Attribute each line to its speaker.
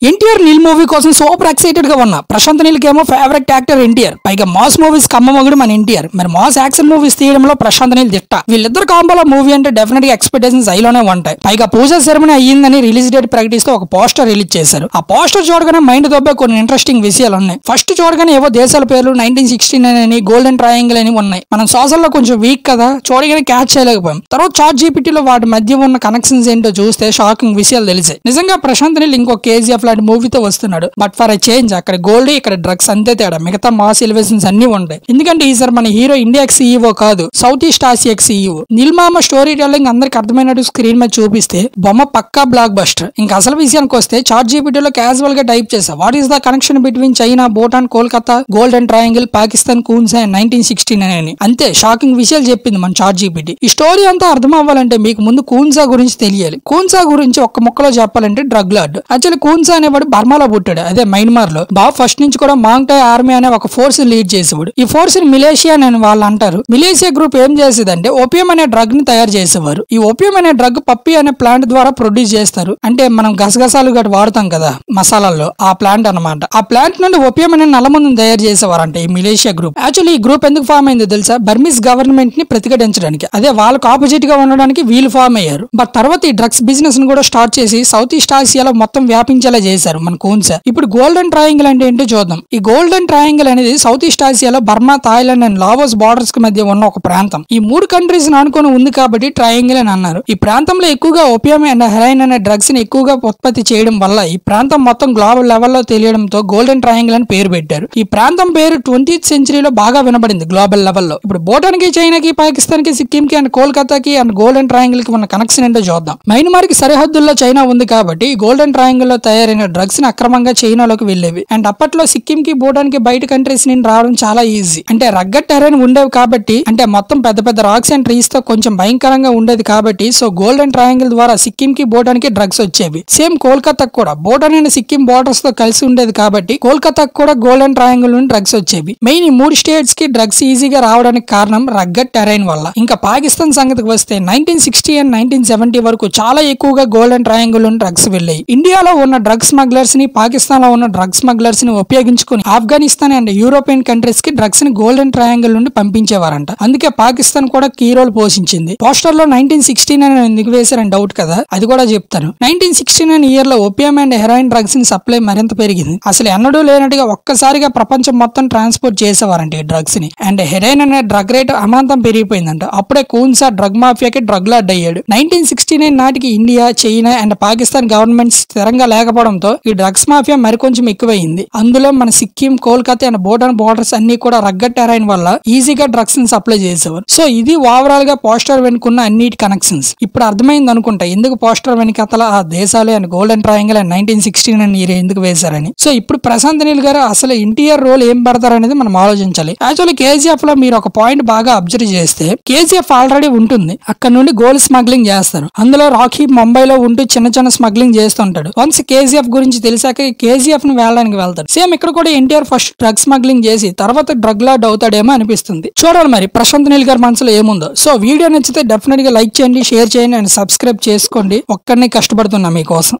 Speaker 1: NTR Neel movie కోసం super excited గా ఉన్నా ప్రశాంత్ నీల్ ఏమో ఫేవరెట్ యాక్టర్ ఎన్టీఆర్ పైగా మాస్ మూవీస్ కమ్మమగుడు మన ఎన్టీఆర్ మరి మాస్ యాక్షన్ మూవీస్ తీయడంలో ప్రశాంత్ నీల్ దిట్ట వీళ్ళిద్దరు కాంబోలో మూవీ అంటే డెఫినెట్ గా ఎక్స్పెక్టేషన్స్ హైలోనే ఉంటాయి పైగా పూజా సెరమనీ అయ్యిందని రిలీజ్ డేట్ ప్రకటిస్తూ ఒక పోస్టర్ రిలీజ్ చేశారు ఆ పోస్టర్ చూడగానే మైండ్ దొబ్బే కొన్ని ఇంట్రెస్టింగ్ విషయాలు ఉన్నాయి ఫస్ట్ చూడగానే ఏవో దేశాల పేర్లు నైన్టీన్ సిక్స్టీ నైన్ అని గోల్డెన్ ట్రయాంగిల్ అని ఉన్నాయి మనం సోషల్ లో కొంచెం వీక్ కదా చూడగానే క్యాచ్ చేయలేకపోయాం తర్వాత చాట్ జీపీటీలో వాటి మధ్య ఉన్న కనెక్షన్స్ ఏంటో చూస్తే షాకింగ్ విషయాలు తెలిసాయి నిజంగా ప్రశాంత్ నీల్ ఇంకో కేజీఎఫ్ లాంటి మూవీతో వస్తున్నాడు బట్ ఫర్ ఎ చేంజ్ అక్కడ గోల్డ్ ఇక్కడ డ్రగ్స్ అంతే తేడా మిగతా మాస్ ఎలివేషన్స్ అన్ని ఉంటాయి ఎందుకంటే ఈసారి మన హీరో ఇండియా సీఈఓ కాదు సౌత్ ఈస్ట్ ఆసియాకి సీఈఓ నిల్మామ స్టోరీ టెల్లింగ్ అందరికి అర్థమైనట్టు స్క్రీన్ మీద చూపిస్తే బొమ్మ పక్కా బ్లాక్ బస్టర్ ఇంకా అసలు విషయానికి వస్తే చాట్ జీపీటీలో క్యాజువల్ గా టైప్ చేసా what is the connection between China Bhutan Kolkata golden triangle Pakistan కూన్స్ అండ్ నైన్టీన్ సిక్స్టీ నైన్ అని అంతే షాకింగ్ విషయాలు చెప్పింది మన చాట్ జీపీటీ ఈ స్టోరీ అంతా అర్థం అవ్వాలంటే మీకు ముందు కూన్సా గురించి తెలియాలి కూన్సా గురించి ఒక్క ముక్కలో చెప్పాలంటే డ్రగ్ లార్డ్ యాక్చువల్లీ కూన్సా అనేవాడు బర్మాలో పుట్టాడు అదే మైన్మార్ లో బాబు ఫస్ట్ నుంచి కూడా మాంగ్టాయ్ ఆర్మీ అనే ఒక ఫోర్స్ లీడ్ చేసేవాడు ఈ ఫోర్స్ ని మిలేషియా అని వాళ్ళు అంటారు మిలేషియా గ్రూప్ ఏం చేసేదంటే ఓపియం అనే డ్రగ్ ని తయారు చేసేవారు ఈ ఓపియం అనే డ్రగ్ పప్పి అనే ప్లాంట్ ద్వారా ప్రొడ్యూస్ చేస్తారు అంటే మనం గసగసాలు గట్టి వాడుతాం కదా మసాలాల్లో ఆ ప్లాంట్ అన్నమాట ఆ ప్లాంట్ నుండి ఓపియం అనే నల్లమందుని తయారు చేసేవారంట ఈ మిలేషియా గ్రూప్ యాక్చువల్లీ ఈ గ్రూప్ ఎందుకు ఫామ్ అయిందో తెలుసా బర్మీస్ గవర్నమెంట్ ని ప్రతిఘటించడానికి అదే వాళ్ళకు ఆపోజిట్ గా ఉండడానికి వీళ్ళు ఫామ్ అయ్యారు బట్ తర్వాత ఈ డ్రగ్స్ బిజినెస్ ని కూడా స్టార్ట్ చేసి సౌత్ ఈస్ట్ ఆసియాలో మొత్తం వ్యాపించేలా చేశారు మన కూన్స్ ఇప్పుడు గోల్డెన్ ట్రయాంగిల్ అంటే ఏంటో చూద్దాం ఈ గోల్డెన్ ట్రయాంగిల్ అనేది సౌత్ ఈస్ట్ ఆసియాలో Burma Thailand and Laos borders కి మధ్య ఉన్న ఒక ప్రాంతం ఈ మూడు కంట్రీస్ ఆనుకొని ఉంది కాబట్టి ట్రయాంగిల్ అని అన్నారు ఈ ప్రాంతంలో ఎక్కువగా ఓపియం అండ్ హెరైన్ అనే డ్రగ్స్ ని ఎక్కువగా ఉత్పత్తి చేయడం వల్ల ఈ ప్రాంతం మొత్తం గ్లోబల్ లెవెల్లో తెలియడంతో గోల్డెన్ ట్రయాంగిల్ అని పేరు పెట్టారు ఈ ప్రాంతం పేరు ట్వంటీత్ సెంచరీలో బాగా వినబడింది గ్లోబల్ లెవెల్లో ఇప్పుడు భూటాన్ కి చైనాకి పాకిస్తాన్ కి సిక్కిం కి అండ్ కోల్కతాకి అండ్ గోల్డెన్ ట్రయాంగిల్ కి ఉన్న కనెక్షన్ ఏంటో చూద్దాం మైన్మార్ కి సరిహద్దుల్లో చైనా ఉంది కాబట్టి ఈ గోల్డెన్ ట్రయాంగిల్ లో తయారైన డ్రగ్స్ ని అక్రమంగా చైనాలోకి వెళ్ళేవి అండ్ అప్పట్లో సిక్కిం కి భూటాన్ కి బయట కంట్రీస్ నుండి రావడం చాలా ఈజీ అంటే రగ్గట్ టెరైన్ ఉండేవి కాబట్టి అంటే మొత్తం పెద్ద పెద్ద రాక్స్ అండ్ ట్రీస్ తో కొంచెం భయంకరంగా ఉండేది కాబట్టి సో గోల్డెన్ ట్రయాంగిల్ ద్వారా సిక్కిం కి భూటాన్ కి డ్రగ్స్ వచ్చేవి సేమ్ కోల్కతాకు కూడా భూటాన్ అండ్ సిక్కిం బోర్డర్స్ తో కలిసి ఉండేది కాబట్టి కోల్కతాకు కూడా గోల్డెన్ ట్రయాంగిల్ నుండి డ్రగ్స్ వచ్చేవి మెయిన్ ఈ మూడు స్టేట్స్ కి డ్రగ్స్ ఈజీగా రావడానికి కారణం రగ్గట్ టెరైన్ వల్ల ఇంకా పాకిస్తాన్ సంగతికి వస్తే nineteen sixty and nineteen seventy వరకు చాలా ఎక్కువగా గోల్డెన్ ట్రయాంగిల్ నుండి డ్రగ్స్ వెళ్ళాయి ఇండియాలో ఉన్న డ్రగ్ స్మగ్లర్స్ ని పాకిస్తాన్ లో ఉన్న డ్రగ్ స్మగ్లర్స్ ని ఉపయోగించుకుని ఆఫ్ఘనిస్తాన్ అండ్ యూరోపియన్ కంట్రీస్ కి డ్రగ్స్ ని గోల్డెన్ ట్రయాంగిల్ నుండి పంపించేవారంట అందుకే పాకిస్తాన్ కూడా కీ రోల్ పోషించింది పోస్టర్ లో నైన్టీన్ సిక్స్టీ నైన్ ఎందుకు వేశారని డౌట్ కదా అది కూడా చెప్తాను నైన్టీన్ సిక్స్టీ నైన్ ఇయర్ లో ఓపియం అండ్ హెరాయిన్ డ్రగ్స్ ని సప్లై మరింత పెరిగింది అసలు ఎన్నడూ లేనట్టుగా ఒక్కసారిగా ప్రపంచం మొత్తం ట్రాన్స్పోర్ట్ చేసేవారంట ఈ డ్రగ్స్ ని అండ్ హెరాయిన్ అనే డ్రగ్ రేట్ అమాంతం పెరిగిపోయిందంట అప్పుడే కూన్సా డ్రగ్ మాఫియాకి డ్రగ్ లాడ్ అయ్యాడు నైన్టీన్ సిక్స్టీ నైన్ నాటికి India China and Pakistan government స్థిరంగా లేకపోవడంతో ఈ డ్రగ్స్ మాఫియా మరికొంచెం ఎక్కువైంది అందులో మన సిక్కిం కోల్కతా అండ్ భూటాన్ బోర్డర్స్ అన్ని కూడా రగ్గట్ టెరైన్ వల్ల ఈజీగా డ్రగ్స్ ని సప్లై చేసేవారు సో ఇది ఓవరాల్ గా పోస్టర్ వెనుకున్న అన్నిటి కనెక్షన్స్ ఇప్పుడు అర్థమైంది అనుకుంటా ఎందుకు పోస్టర్ వెనకతల ఆ దేశాలే and golden triangle and nineteen sixty nine year ఎందుకు వేశారని సో ఇప్పుడు ప్రశాంత్ నీల్ గారు అసలు ఎన్టీఆర్ రోల్ ఏం పెడతారనేది మనం ఆలోచించాలి యాక్చువల్లీ కేజీఎఫ్ లో మీరు ఒక పాయింట్ బాగా అబ్జర్వ్ చేస్తే కేజీఎఫ్ ఆల్రెడీ ఉంటుంది అక్కడ నుండి గోల్డ్ స్మగ్లింగ్ చేస్తారు అందులో రాకీ ముంబైలో ఉంటూ చిన్న చిన్న స్మగ్లింగ్ చేస్తుంటాడు వన్స్ కేజీఎఫ్ గురించి తెలిసాక కేజీఎఫ్ ని వెళ్ళడానికి వెళ్తాడు సేమ్ ఇక్కడ కూడా ఎన్టీఆర్ ఫస్ట్ డ్రగ్ స్మగ్లింగ్ చేసి తర్వాత డ్రగ్ లాడ్ అవుతాడేమో అనిపిస్తుంది చూడాలి మరి ప్రశాంత్ నీల్ గారి మనసులో ఏముందో సో వీడియో నచ్చితే డెఫినెట్ గా లైక్ చేయండి షేర్ చేయండి అండ్ సబ్స్క్రైబ్ చేసుకోండి ఒక్కడిని కష్టపడుతున్నా మీకోసం